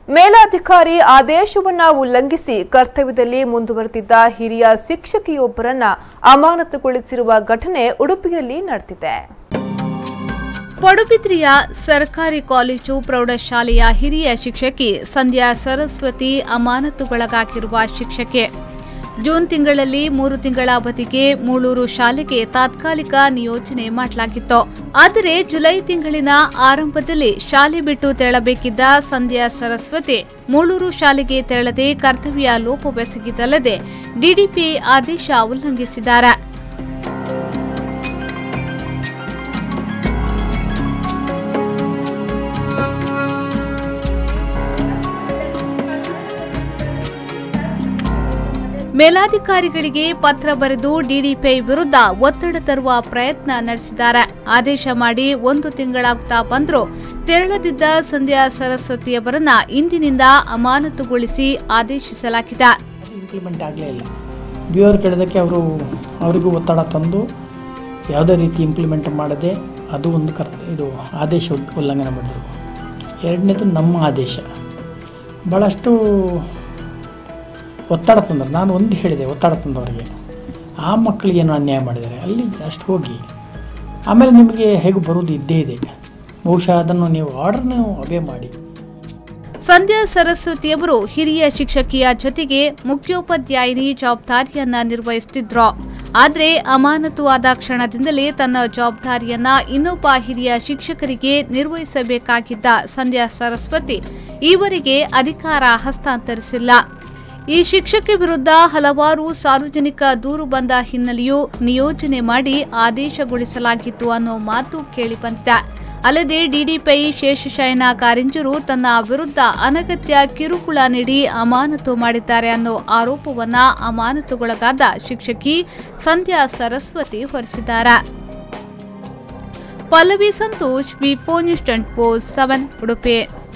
ಮೇಲಾಧಿಕಾರಿ ಆದೇಶವನ್ನ ಉಲ್ಲಂಘಿಸಿ ಕರ್ತವ್ಯದಲ್ಲಿ ಮುಂದುವರೆದಿದ್ದ ಹಿರಿಯ ಶಿಕ್ಷಕಿಯೊಬ್ಬರನ್ನ ಅಮಾನತುಗೊಳಿಸಿರುವ ಘಟನೆ ಉಡುಪಿಯಲ್ಲಿ ನಡೆದಿದೆ ಪಡುಬಿದ್ರಿಯ ಸರ್ಕಾರಿ ಕಾಲೇಜು ಪ್ರೌಢಶಾಲೆಯ ಹಿರಿಯ ಶಿಕ್ಷಕಿ ಸಂಧ್ಯಾ ಸರಸ್ವತಿ ಅಮಾನತುಗೊಳಗಾಗಿರುವ ಶಿಕ್ಷಕಿ ಜೂನ್ ತಿಂಗಳಲ್ಲಿ ಮೂರು ತಿಂಗಳ ಅವಧಿಗೆ ಮೂಳೂರು ಶಾಲೆಗೆ ತಾತ್ಕಾಲಿಕ ನಿಯೋಜನೆ ಮಾಡಲಾಗಿತ್ತು ಆದರೆ ಜುಲೈ ತಿಂಗಳಿನ ಆರಂಭದಲ್ಲಿ ಶಾಲೆ ಬಿಟ್ಟು ತೆರಳಬೇಕಿದ್ದ ಸಂಧ್ಯಾ ಸರಸ್ವತಿ ಮೂಳೂರು ಶಾಲೆಗೆ ತೆರಳದೆ ಕರ್ತವ್ಯ ಲೋಪವೆಸಗಿದ್ದಲ್ಲದೆ ಡಿಡಿಪಿಐ ಆದೇಶ ಉಲ್ಲಂಘಿಸಿದ್ದಾರೆ ಮೇಲಾಧಿಕಾರಿಗಳಿಗೆ ಪತ್ರ ಬರೆದು ಡಿಡಿಪಿಐ ವಿರುದ್ಧ ಒತ್ತಡ ತರುವ ಪ್ರಯತ್ನ ನಡೆಸಿದ್ದಾರೆ ಆದೇಶ ಮಾಡಿ ಒಂದು ತಿಂಗಳಾಗ್ತಾ ಬಂದರೂ ತೆರಳದಿದ್ದ ಸಂಧ್ಯಾ ಸರಸ್ವತಿಯವರನ್ನ ಇಂದಿನಿಂದ ಅಮಾನತುಗೊಳಿಸಿ ಆದೇಶಿಸಲಾಗಿದೆ ಇಂಪ್ಲಿಮೆಂಟ್ ಆಗಲೇ ಇಲ್ಲ ಬಿ ಆರ್ ಕಳೆದಕ್ಕೆ ಅವರು ಅವರಿಗೂ ಒತ್ತಡ ತಂದು ಯಾವುದೇ ರೀತಿ ಇಂಪ್ಲಿಮೆಂಟ್ ಮಾಡದೆ ಅದು ಒಂದು ಕರ್ ಇದು ಆದೇಶ ಉಲ್- ಉಲ್ಲಂಘನೆ ಮಾಡಿದರು ಎರಡನೇದು ನಮ್ಮ ಆದೇಶ ಭಾಳಷ್ಟು ಒತ್ತಡ ತಂದರು ನಾನು ಒಂದು ಹೇಳಿದೆ ಒತ್ತಡ ತಂದವರಿಗೆ ಆ ಮಕ್ಕಳಿಗೇನು ಅನ್ಯಾಯ ಮಾಡಿದ್ದಾರೆ ಅಲ್ಲಿ ಅಷ್ಟು ಹೋಗಿ ಆಮೇಲೆ ನಿಮಗೆ ಹೇಗೂ ಬರುವುದು ಇದ್ದೇ ಇದೆ ಬಹುಶಃ ಅದನ್ನು ನೀವು ಆರ್ಡರ್ನ ಅಬೇ ಮಾಡಿ ಸಂಧ್ಯಾ ಸರಸ್ವತಿಯವರು ಹಿರಿಯ ಶಿಕ್ಷಕಿಯ ಜೊತೆಗೆ ಮುಖ್ಯೋಪಾಧ್ಯಾಯಿನಿ ಜವಾಬ್ದಾರಿಯನ್ನ ನಿರ್ವಹಿಸುತ್ತಿದ್ರು ಆದರೆ ಅಮಾನತು ಆದ ಕ್ಷಣದಿಂದಲೇ ತನ್ನ ಜವಾಬ್ದಾರಿಯನ್ನ ಇನ್ನೊಬ್ಬ ಹಿರಿಯ ಶಿಕ್ಷಕರಿಗೆ ನಿರ್ವಹಿಸಬೇಕಾಗಿದ್ದ ಸಂಧ್ಯಾ ಸರಸ್ವತಿ ಈವರೆಗೆ ಅಧಿಕಾರ ಹಸ್ತಾಂತರಿಸಿಲ್ಲ ಈ ಶಿಕ್ಷಕಿ ವಿರುದ್ಧ ಹಲವಾರು ಸಾರ್ವಜನಿಕ ದೂರು ಬಂದ ಹಿನ್ನೆಲೆಯೂ ನಿಯೋಜನೆ ಮಾಡಿ ಆದೇಶಗೊಳಿಸಲಾಗಿತ್ತು ಅನ್ನೋ ಮಾತು ಕೇಳಿಬಂದಿದೆ ಅಲ್ಲದೆ ಡಿಡಿಪಿಐ ಶೇಷಶಯನ ಕಾರಿಂಜರು ತನ್ನ ವಿರುದ್ಧ ಅನಗತ್ಯ ಕಿರುಕುಳ ನೀಡಿ ಅಮಾನತು ಮಾಡಿದ್ದಾರೆ ಅನ್ನೋ ಆರೋಪವನ್ನ ಅಮಾನತುಗೊಳಗಾದ ಶಿಕ್ಷಕಿ ಸಂಧ್ಯಾ ಸರಸ್ವತಿ ಹೊರಿಸಿದ್ದಾರೆ Pallavi Santosh V news twenty four seven Udupi